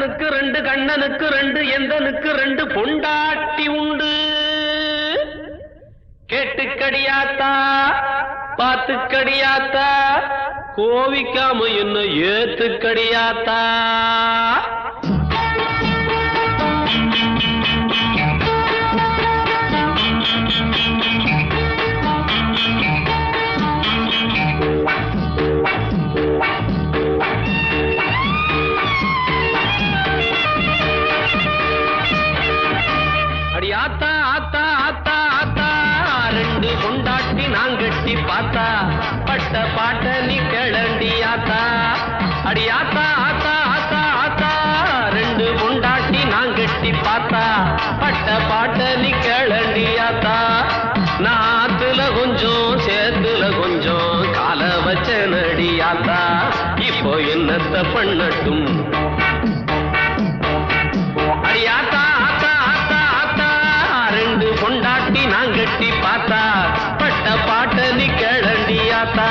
கந்தனுக்கு ரெண்டு கண்ணனுக்கு ரெண்டு எந்தனுக்கு ரெண்டு பொண்டாட்டி உண்டு கேட்டுக்கடியாத்தா பாத்துக்கடியாத்தா கோவிக்காம என்ன ஏத்துக்கடியாத்தா அடி ஆத்தா ஆத்தா ஆத்தா ஆத்தா ரெண்டு கொண்டாட்டி நான் கட்டி பார்த்தா பட்ட பாட்ட நீ கிளண்டி ஆத்தா அடி ஆத்தா ஆத்தா ஆத்தா ஆத்தா ரெண்டு கொண்டாட்டி நான் கட்டி பார்த்தா பட்ட பாட்ட நீ கிளண்டி ஆத்தா நாத்துல கொஞ்சம் சேத்துல கொஞ்சம் கால வச்ச நடி ஆத்தா இப்போ என்னத்த பண்ணட்டும் அடி ஆத்தா ஆத்தா ஆத்தா ஆத்தா ரெண்டு பொண்டாட்டி நான் கட்டி பார்த்தா பட்ட பாட்ட நீ கிளண்டி ஆத்தா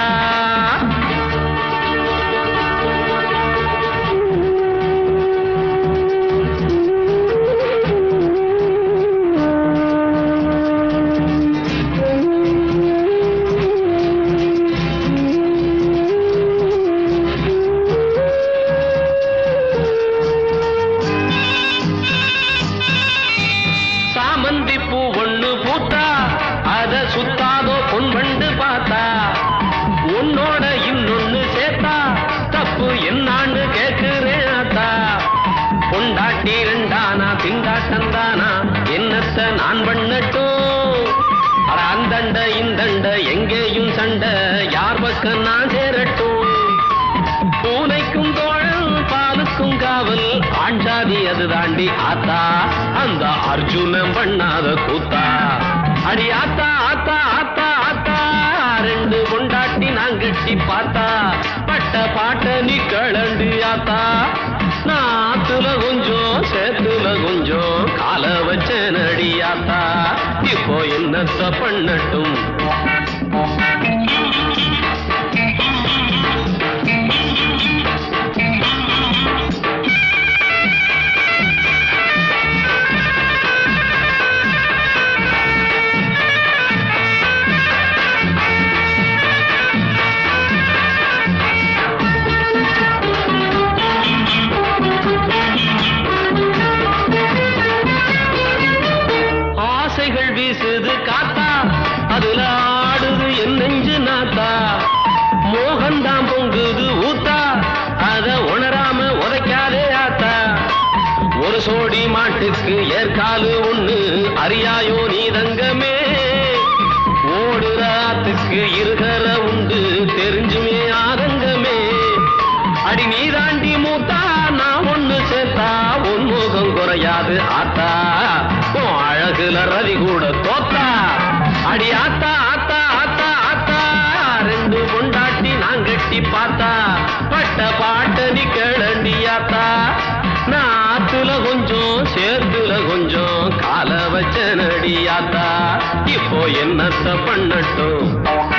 சாமந்தி பூ ஒண்ணு பூத்தா அத சுத்தாதோ பொன்வண்டு பார்த்தா உன்னோட இன்னொன்னு சேர்த்தா தப்பு என்னான்னு கேக்குறேன் ஆத்தா பொண்டாட்டி ரெண்டானா திண்டாட்டம் தானா என்னத்த நான் பண்ணட்டும் அட அந்தண்ட இந்தண்ட எங்கேயும் சண்டை யார் பக்கம் நான் சேரட்டும் பூனைக்கும் தோழன் பாலுக்கும் காவல் ஆண்டாதி அது தாண்டி ஆத்தா அந்த அர்ஜுனன் பண்ணாத கூத்தா அடி ஆத்தா ஆத்தா ஆத்தா ஆத்தா ரெண்டு கொண்டாட்டி நான் கட்டி பார்த்தா பட்ட பாட்ட நீ கிளண்டு ஆத்தா நாத்துல கொஞ்சம் சேத்துல கொஞ்சம் கால வச்ச நடி ஆத்தா இப்போ என்னத்த பண்ணட்டும் ஆசைகள் வீசுது காத்தா அதுல ஆடுது என் நெஞ்சு நாத்தா மோகன்தான் பொங்குது ஊத்தா அத உணராம உதைக்காதே ஆத்தா ஒரு சோடி மாட்டுக்கு ஏற்காலு ஒண்ணு அறியாயோ நீ தங்கமே ஓடுற ஆத்துக்கு இருகர உண்டு தெரிஞ்சுமே ஆதங்கமே அடி நீ தாண்டி மூத்தா நான் ஒண்ணு சேர்த்தா உன் முகம் குறையாது ஆத்தா உன் அழகுல ரவி கூட தோத்தா அடி ஆத்தா ஆத்தா ஆத்தா ஆத்தா ரெண்டு பொண்டாட்டி நான் கட்டி பார்த்தா பட்ட பாட்ட நீ கிளண்டி ஆத்தா நாத்துல கொஞ்சம் சேர்த்துல கொஞ்சம் கால வச்ச நடியாத்தா இப்போ என்னத்த பண்ணட்டும்